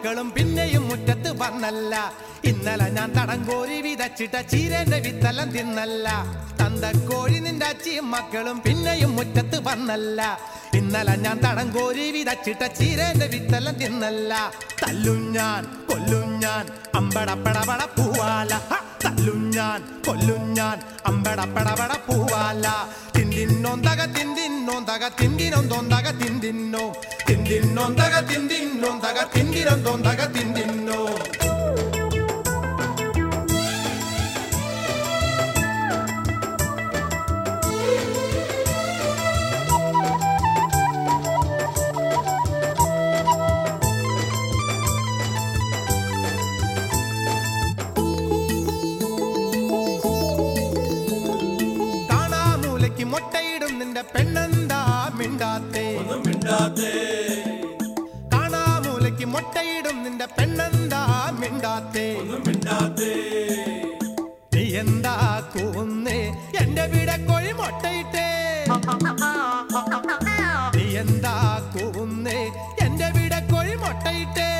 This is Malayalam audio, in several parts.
മക്കളും പിന്നെയും മുറ്റത്ത് വന്നല്ല ഇന്നലെ ഞാൻ തടം കോരി വിതച്ചിട്ട ചീരന്റെ വിത്തലം തിന്നല്ല തന്തക്കോഴി നിന്റെ അച്ചിയും മക്കളും പിന്നെയും മുറ്റത്ത് വന്നല്ല ഇന്നലെ ഞാൻ തടം കോരി വിതച്ചിട്ട ചീരന്റെ വിത്തലം തിന്നല്ല തല്ലും ഞാൻ കൊല്ലും ഞാൻ അമ്പടപ്പടപട പൂവാല ഹ! തല്ലും ഞാൻ കൊല്ലും ഞാൻ അമ്പടപ്പടപട പൂവാല തിന്തിന്നോന്തക തിന്തിന്നോന്തക തിന്തിനൊന്തോന്തക തിന്തിന്നോ തിന്തിന്നോന്തക തിന്തിന്നോന്തക തിന്തിനൊന്തോന്തക തിന്തിന്നോ കാണാമൂലയ്ക്ക് മുട്ടയിടും നിന്റെ പെണ്ണെന്താ മിണ്ടാത്തേ കാണാമൂലയ്ക്ക് മുട്ടയിടും നിന്റെ പെണ്ണെന്താ മിണ്ടാത്തേ നീ എന്താ കൂന്നേ എന്റെ വീടക്കോഴി മുട്ടയിട്ടേ നീ എന്താ കൂന്നേ എന്റെ വീടക്കോഴി മുട്ടയിട്ടേ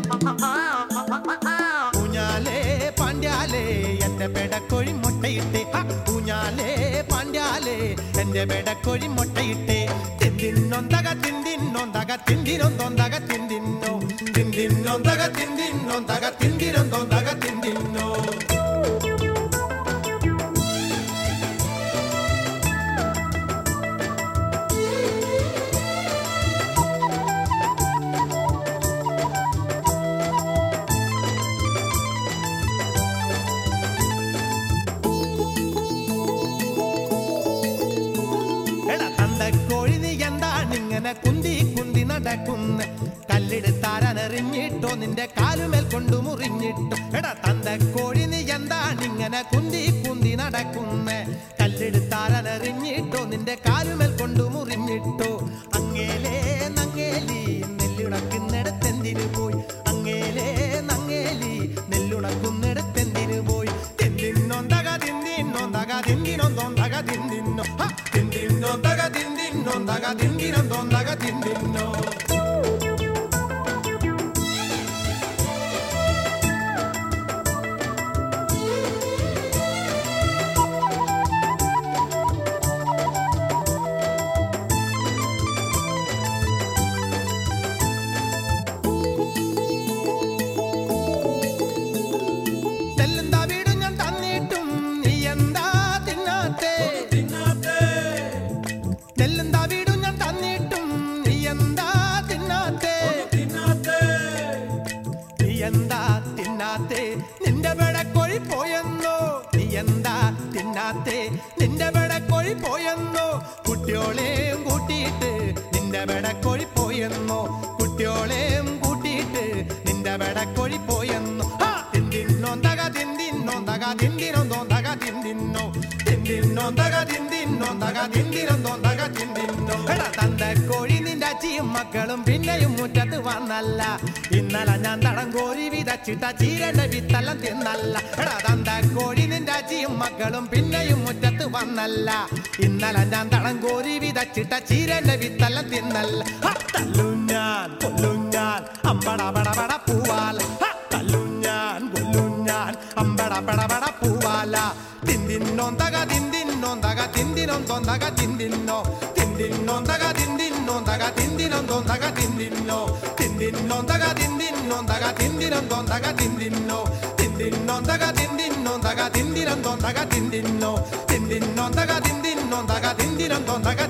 ഊഞ്ഞാലേ പാണ്ഡ്യാലേ എന്റെ പെടക്കോഴി മുട്ടയിട്ടേ ഹ! ഊഞ്ഞാലേ പാണ്ഡ്യാലേ എന്റെ പെടക്കോഴി മുട്ടയിട്ടേ തിന്തിന്നൊന്തക തിന്തിന്നൊന്തക തിന്തിനൊന്തോന്തക തിന്തിന്നോ തിന്തിന്നൊന്തക തിന്തിന്നൊന്തക തിന്തിനൊന്തോന്തക തിന്തിന്നോ എടാ തന്തക്കോഴി നീ എന്താണിങ്ങനെ കുന്തി കുന്തി നടക്കുന്ന കല്ലെടുത്താരനെറിഞ്ഞിട്ടോ നിന്റെ കാലുമേൽ കൊണ്ടു മുറിഞ്ഞിട്ടോ എടാ തന്തക്കോഴി നീ എന്താണിങ്ങനെ കുന്തി കുന്തി നടക്കുന്ന കല്ലെടുത്താരനെറിഞ്ഞിട്ടോ നിന്റെ കാലുമേൽ കൊണ്ടു മുറിഞ്ഞിട്ടോ അങ്ങേലേ നങ്ങേലി നെല്ലുണക്കുന്നിടത്തെന്തിനു പോയി അങ്ങേലേ നങ്ങേലി നെല്ലുണക്കുന്നിടത്തെന്തിനു പോയി തിന്തിന്നൊന്തക തിന്തിന്നൊന്തക തിന്തിനൊന്തോന്തക തിന്തിന്നോ ഹ! തിന്തിന്നൊന്തക തിന്തിന്നൊന്തക തിന്തിനൊന്തോന്തക തിന്തിന്നോ തെല്ലെന്താ വീടും ഞാൻ തന്നിട്ടും നീ എന്താ തിന്നാത്തേ നെല്ലെന്താ വീടും ഞാൻ തന്നിട്ടും നീ എന്താ തിന്നാത്തേ നീ എന്താ തിന്നാത്തേ നിന്റെ വെടക്കോഴി പോയെന്നോ നീ എന്താ തിന്നാത്തേ നിന്റെ വെടക്കോഴി പോയെന്നോ കുട്ടിയോളെയും കൂട്ടിയിട്ട് നിന്റെ വെടക്കോഴി പോയെന്നോ കുട്ടിയോളെയും കൂട്ടിയിട്ട് നിന്റെ വെടക്കോഴി പോയെന്നോ ആ, തിന്തിന്നോന്തക തിന്തിന്നോന്തക തിന്തിനൊന്തോന്തക തിന്തിന്നോ തിന്തിന്നോന്തക തിന്തിന്നോന്തക തിന്തിനൊന്തോന്തക തിന്തിന്നോ എടാ തന്തക്കോഴി നിന്റെ അച്ചിയും മക്കളും പിന്നെയും മുറ്റത്ത് വന്നല്ല ഇന്നലെ ഞാൻ തടം കോരി വിതച്ചിട്ട ചീരന്റെ വിത്തെല്ലാം തിന്നല്ല എടാ തന്തക്കോഴി നിന്റെ അച്ചിയും മക്കളും പിന്നെയും മുറ്റത്ത് വന്നല്ല ഇന്നലെ ഞാൻ തടം കോരി വിതച്ചിട്ട ചീരന്റെ വിത്തെല്ലാം തിന്നല്ല ഹ! തല്ലും ഞാൻ കൊല്ലും ഞാൻ അമ്പട പട പട പൂവാല ഹ! തല്ലും ഞാൻ കൊല്ലും ഞാൻ അമ്പട പട പട പൂവാല തിന്തിന്നോന്തക തിന്തിന്നോന്തക തിന്തിനൊന്തോന്തക തിന്തിന്നോ തിന്തിന്നോന്തക തിന്തിന്നോന്തക തിന്തിനൊന്തോന്തക തിന്തിന്നോ തിന്തിന്നോന്തക തിന്തിന്നോന്തക തിന്തിനൊന്തോന്തക തിന്തിന്നോ തിന്തിന്നോന്തക തിന്തിന്നോന്തക തിന്തിനൊന്തോന്തക തിന്തിന്നോ തിന്തിന്നോന്തക തിന്തിന്നോന്തക തിന്തിനൊന്തോന്തക